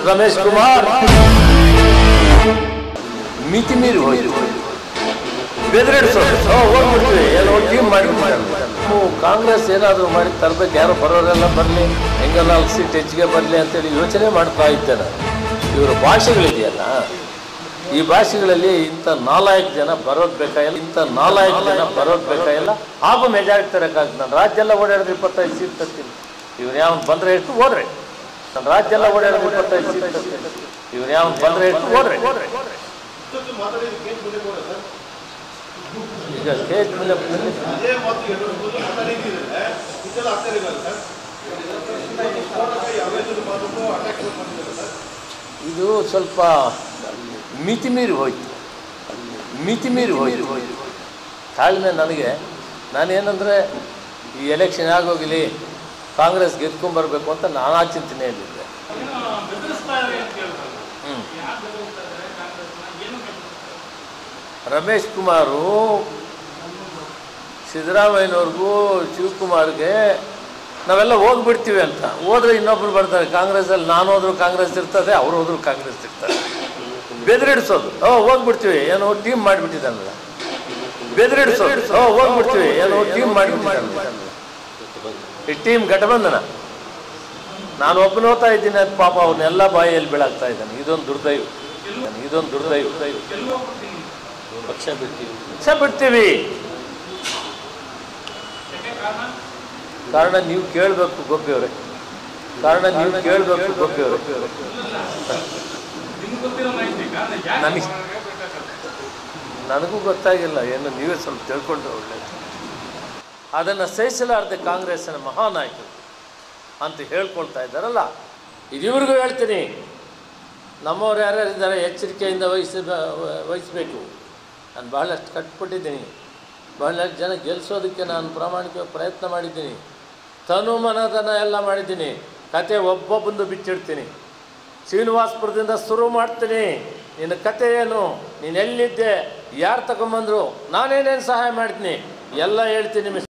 ರಮೇಶ್ ಕುಮಾರ್ ಮಿತಿ ಮೀರಿ ಹೋಯ್ತು ಬೆದರಿಡಿಸೋದು ಹೋಗ್ಬಿಡ್ತೀವಿ ಏನೋ ಟೀಮ್ ಮಾಡಿ ನಾವು ಕಾಂಗ್ರೆಸ್ ಏನಾದರೂ ಮಾಡಿ ತರಬೇಕು ಯಾರೋ ಬರೋರೆಲ್ಲ ಬರಲಿ ಹೆಂಗ ನಾಲ್ಕು ಸೀಟ್ ಹೆಚ್ಚಿಗೆ ಬರಲಿ ಅಂತೇಳಿ ಯೋಚನೆ ಮಾಡ್ತಾ ಇದ್ದೆ ನಾನು ಇವರ ಭಾಷೆಗಳಿದೆಯಲ್ಲ ಈ ಭಾಷೆಗಳಲ್ಲಿ ಇಂಥ ನಾಲ್ಕು ಜನ ಬರೋದು ಬೇಕಾಗಿಲ್ಲ ಇಂಥ ನಾಲ್ಕು ಜನ ಬರೋದು ಬೇಕಾಗಿಲ್ಲ ಹಾಗೂ ಮೆಜಾರಿಟಿ ತರಕಾಗ್ತದೆ ನಾನು ರಾಜ್ಯ ಎಲ್ಲ ಓಡಾಡಿದ್ರೆ ಇಪ್ಪತ್ತೈದು ಸೀಟ್ ತರ್ತೀನಿ ಇವ್ರು ಯಾವ ಬಂದರೆ ಎಷ್ಟು ಹೋದ್ರೆ ನಾನು ರಾಜ್ಯ ಎಲ್ಲ ಓಡಾಡಿದ್ರೆ ಇಪ್ಪತ್ತೈದು ಸೀಟ್ ತರ್ತೀನಿ ಇವ್ರು ಯಾವ ಬಂದರೆ ಎಷ್ಟು ಹೋದ್ರೆ ಈಗ ಕೆ ಎಚ್ ಮುನಿಯಪ್ಪನಲ್ಲಿ ಅದೇ ಮಾತು ಎರಡು ಮೂರು ಮಾತಾಡಿದ್ದೀರಲ್ಲ ಇದೆಲ್ಲ ಆಗ್ತಾ ಇರಲಿಲ್ಲ ಸರ್ ಯಾವ್ಯಾವ ಮಾತಕ್ಕೂ ಅಟ್ಯಾಕ್ ಮಾಡ್ತಿದ್ದಾರೆ ಸರ್ ಇದು ಸ್ವಲ್ಪ ಮಿತಿ ಮೀರಿ ಹೋಯ್ತು ಮಿತಿ ಮೀರಿ ಹೋಯ್ತು ತಾಳ್ಮೆ ನನಗೆ ನಾನೇನಂದರೆ ಈ ಎಲೆಕ್ಷನ್ ಆಗೋಗಲಿ ಕಾಂಗ್ರೆಸ್ ಗೆದ್ಕೊಂಬರ್ಬೇಕು ಅಂತ ನಾನಾ ಚಿಂತನೆಯಲ್ಲಿದ್ದೆ ಹ್ಞೂ ರಮೇಶ್ ಕುಮಾರು ಸಿದ್ದರಾಮಯ್ಯನವ್ರಿಗೂ ಶಿವಕುಮಾರ್ಗೆ ನಾವೆಲ್ಲ ಹೋಗ್ಬಿಡ್ತೀವಿ ಅಂತ ಹೋದ್ರೆ ಇನ್ನೊಬ್ರು ಬರ್ತಾರೆ ಕಾಂಗ್ರೆಸ್ಸಲ್ಲಿ ನಾನು ಹೋದ್ರು ಕಾಂಗ್ರೆಸ್ ಇರ್ತದೆ ಅವ್ರು ಹೋದ್ರು ಕಾಂಗ್ರೆಸ್ ಇರ್ತಾರೆ ಬೆದರಿಡಿಸೋದು ಓ ಹೋಗ್ಬಿಡ್ತೀವಿ ಏನೋ ಟೀಮ್ ಮಾಡಿಬಿಟ್ಟಿದ್ದಾನಲ್ಲ ಬೆದರಿಡಿಸೋದು ಓ ಹೋಗ್ಬಿಡ್ತೀವಿ ಏನೋ ಟೀಮ್ ಮಾಡಿಬಿಟ್ಟಿದ್ದಾನಲ್ಲ ಈ ಟೀಮ್ ಗಠಬಂಧನ ನಾನು ಒಬ್ಬನ ಹೋಗ್ತಾ ಇದ್ದೀನಿ ಅಂತ ಪಾಪ ಅವನ್ನೆಲ್ಲ ಬಾಯಿಯಲ್ಲಿ ಬೀಳಾಗ್ತಾ ಇದ್ದಾನೆ ಇದೊಂದು ದುರ್ದೈವ ಇದೊಂದು ದುರ್ದೈವ ಪಕ್ಷ ಬಿಡ್ತೀವಿ ಪಕ್ಷ ಬಿಡ್ತೀವಿ ಕಾರಣ ನೀವು ಕೇಳಬೇಕು ಗೋಪಿಯವರೇ ಕಾರಣ ನೀವು ಕೇಳಬೇಕು ಗೋಪಿಯವರೇ ನನಗೆ ನನಗೂ ಗೊತ್ತಾಗಿಲ್ಲ ಏನು ನೀವೇ ಸ್ವಲ್ಪ ತಿಳ್ಕೊಂಡ್ರೆ ಒಳ್ಳೇದು ಅದನ್ನು ಸಹಿಸಲಾರದೆ ಕಾಂಗ್ರೆಸ್ಸಿನ ಮಹಾನಾಯಕರು ಅಂತ ಹೇಳ್ಕೊಳ್ತಾ ಇದ್ದಾರಲ್ಲ ಇದಿವ್ರಿಗೂ ಹೇಳ್ತೀನಿ ನಮ್ಮವ್ರು ಯಾರ್ಯಾರಿದ್ದಾರೆ ಎಚ್ಚರಿಕೆಯಿಂದ ವಹಿಸ ವಹಿಸಬೇಕು ನಾನು ಬಹಳಷ್ಟು ಕಟ್ಪಟ್ಟಿದ್ದೀನಿ ಬಹಳಷ್ಟು ಜನ ಗೆಲ್ಲಿಸೋದಕ್ಕೆ ನಾನು ಪ್ರಾಮಾಣಿಕವಾಗಿ ಪ್ರಯತ್ನ ಮಾಡಿದ್ದೀನಿ ತನು ಮನದನ ಎಲ್ಲ ಮಾಡಿದ್ದೀನಿ ಕತೆ ಒಬ್ಬೊಬ್ಬಂದು ಬಿಚ್ಚಿಡ್ತೀನಿ ಶ್ರೀನಿವಾಸಪುರದಿಂದ ಶುರು ಮಾಡ್ತೀನಿ ನಿನ್ನ ಕತೆ ಏನು ನೀನು ಎಲ್ಲಿದ್ದೆ ಯಾರು ತಗೊಂಬಂದರು ನಾನೇನೇನು ಸಹಾಯ ಮಾಡ್ತೀನಿ ಎಲ್ಲ ಹೇಳ್ತೀನಿ ಮಿಸ್